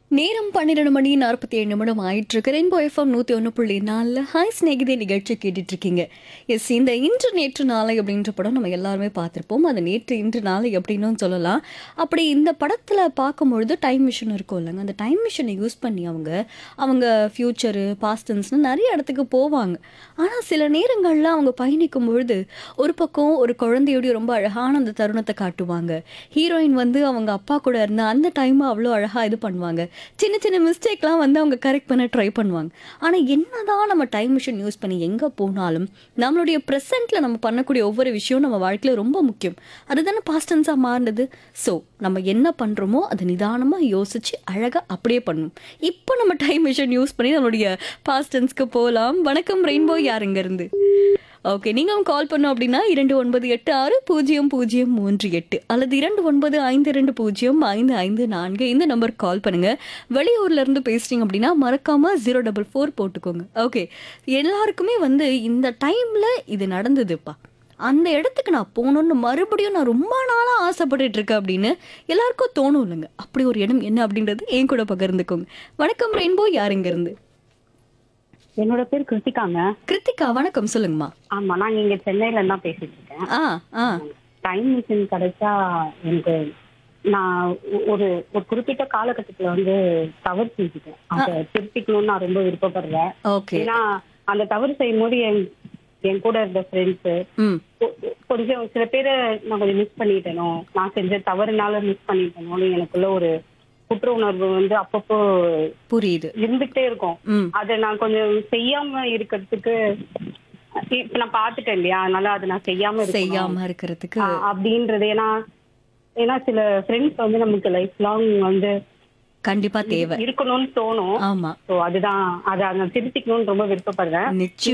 நேரம் பன்னிரெண்டு மணி நாற்பத்தி ஏழு நிமிடம் ஆயிட்டு இருக்கு ரெயின்போ எஃப்எம் நூற்றி ஒன்று புள்ளி நாலில் ஹாய் ஸ்நேகிதே நிகழ்ச்சி கேட்டுட்டு இருக்கீங்க எஸ் இந்த இன்று நேற்று நாளை அப்படின்ற படம் நம்ம எல்லாருமே பார்த்துருப்போம் அது நேற்று இன்று நாளை அப்படின்னும் சொல்லலாம் அப்படி இந்த படத்தில் பார்க்கும்பொழுது டைம் மிஷின் இருக்கும் இல்லைங்க அந்த டைம் மிஷினை யூஸ் பண்ணி அவங்க அவங்க ஃப்யூச்சரு பாஸ்டன்ஸ்னு நிறைய இடத்துக்கு போவாங்க ஆனால் சில நேரங்களில் அவங்க பயணிக்கும் பொழுது ஒரு பக்கம் ஒரு குழந்தையோடைய ரொம்ப அழகான அந்த தருணத்தை காட்டுவாங்க ஹீரோயின் வந்து அவங்க அப்பா கூட இருந்த அந்த டைமை அவ்வளோ அழகாக இது பண்ணுவாங்க சின்ன சின்ன மிஸ்டேக்லாம் வந்து அவங்க கரெக்ட் பண்ண ட்ரை பண்ணுவாங்க ஆனால் என்னதான் நம்ம டைம் மிஷின் யூஸ் பண்ணி எங்கே போனாலும் நம்மளுடைய ப்ரெசென்ட்டில் நம்ம பண்ணக்கூடிய ஒவ்வொரு விஷயம் நம்ம வாழ்க்கையில் ரொம்ப முக்கியம் அதுதானே பாஸ்டன்ஸாக மாறினது ஸோ நம்ம என்ன பண்ணுறோமோ அதை நிதானமாக யோசிச்சு அழகாக அப்படியே பண்ணணும் இப்போ நம்ம டைம் மிஷின் யூஸ் பண்ணி நம்மளுடைய பாஸ்டன்ஸ்க்கு போகலாம் வணக்கம் ரெயின்போ யாருங்க இருந்து ஓகே நீங்களும் கால் பண்ணோம் அப்படின்னா இரண்டு ஒன்பது எட்டு ஆறு பூஜ்ஜியம் பூஜ்ஜியம் மூன்று எட்டு அல்லது இரண்டு ஒன்பது ஐந்து இரண்டு பூஜ்ஜியம் ஐந்து ஐந்து நான்கு இந்த நம்பருக்கு கால் பண்ணுங்க வெளியூர்ல இருந்து பேசுறீங்க அப்படின்னா மறக்காம ஜீரோ டபுள் ஃபோர் போட்டுக்கோங்க ஓகே எல்லாருக்குமே வந்து இந்த டைம்ல இது நடந்ததுப்பா அந்த இடத்துக்கு நான் போகணுன்னு மறுபடியும் நான் ரொம்ப நாளாக ஆசைப்பட்டுட்டு இருக்கேன் அப்படின்னு எல்லாருக்கும் தோணும் இல்லைங்க அப்படி ஒரு இடம் என்ன அப்படின்றது என் கூட பகிர்ந்துக்கோங்க வணக்கம் ரெயின்போ யாருங்க இருந்து என்னோட பேர் கிருத்திகாங்க கிருத்திகா வணக்கம் சொல்லுங்கம்மா ஆமா நான் இங்க சென்னையில தான் பேசிட்டு இருக்கேன் ஆ ஆ டைம் மிஷின் கிடைச்சா எனக்கு நான் ஒ- ஒரு ஒரு குறிப்பிட்ட காலகட்டத்துல வந்து தவறு செஞ்சுட்டேன் அதை திருத்திக்கணும்னு நான் ரொம்ப விருப்பப்படுறேன் ஓகே ஏன்னா அந்த தவறு செய்யும் போது என் என் கூட இருந்த ஃப்ரெண்ட்ஸ் ம் கொஞ்சம் சில பேரை நான் கொஞ்சம் மிஸ் பண்ணிட்டேனோ நான் செஞ்ச தவறுனால மிஸ் பண்ணிட்டேனோன்னு எனக்குள்ள ஒரு குற்ற உணர்வு வந்து அப்பப்போ புரியுது இருந்துகிட்டே இருக்கும் ம் அதை நான் கொஞ்சம் செய்யாம இருக்கிறதுக்கு இப்ப நான் பாத்துட்டேன் இல்லையா அதனால அதை நான் செய்யாம இருக்கணும். செய்யாம இருக்கிறதுக்கு ஆ, அப்படின்றது ஏன்னா ஏன்னா சில ஃப்ரெண்ட்ஸ் வந்து நமக்கு லைஃப் லாங் வந்து கண்டிப்பா தேவை இருக்கணும்னு தோணும் ஆமா சோ அதுதான் அதை நான் திருத்திக்கணும்னு ரொம்ப விருப்பப்படுறேன் நிச்சயம்